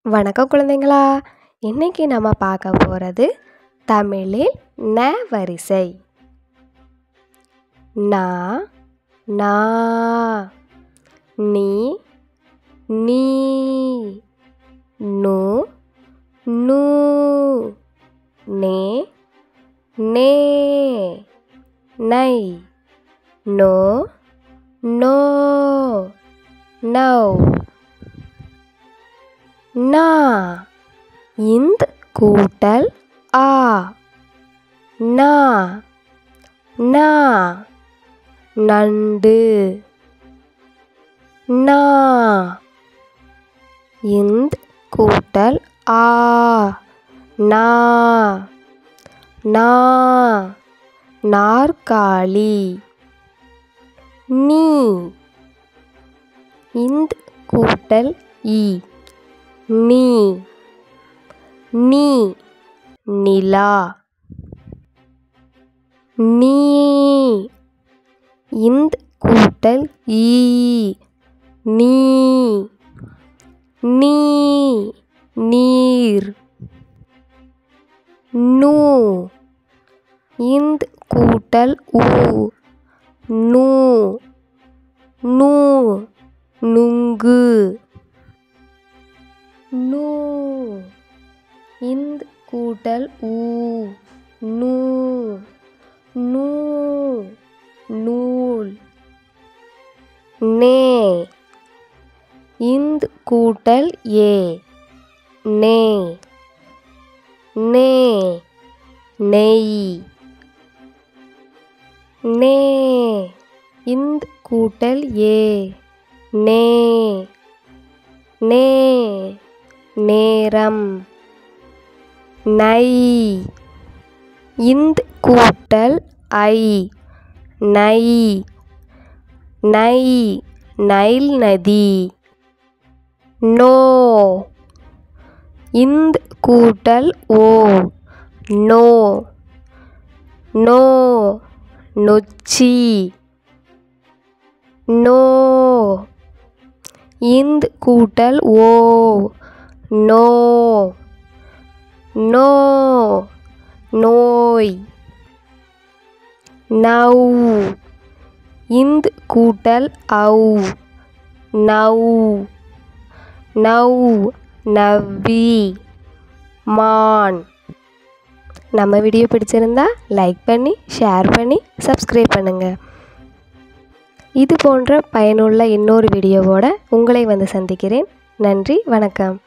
வணக்கம் குழந்தைங்களா இன்னைக்கு நம்ம பார்க்க போகிறது தமிழில் ந வரிசை நா நா நீ நீ நு நூ நே நே நை நோ நோ நௌ நா இந்த் கூட்டல் ஆ நா நா நண்டு நா இந்த் கூட்டல் ஆ நா நா நாற்காலி நீ இந்த் கூட்டல் இ நீ நீ நிலா நீ இந்த் கூட்டல் ஈ நீ நீ நீர் நூ இந்த் கூட்டல் ஊ நூ நூ நுங்கு நூ இந்த் கூட்டல் ஊ நூ நூ நூல் நே இந்த் கூட்டல் ஏ நே நே நெய் நே இந்த் கூட்டல் ஏ நே நே நேரம் நை இந்த் கூட்டல் ஐ நை நை நைல் நதி நோ இந்த் கூட்டல் ஓ நோ நோ நொச்சி நோ இந்த் கூட்டல் ஓ நோ நோ நோய் நௌ இந்த் கூட்டல் ஔ நௌ நௌ நவ்வி மான் நம்ம வீடியோ பிடிச்சிருந்தா லைக் பண்ணி ஷேர் பண்ணி சப்ஸ்கிரைப் பண்ணுங்கள் இது போன்ற பயனுள்ள இன்னொரு வீடியோவோட உங்களை வந்து சந்திக்கிறேன் நன்றி வணக்கம்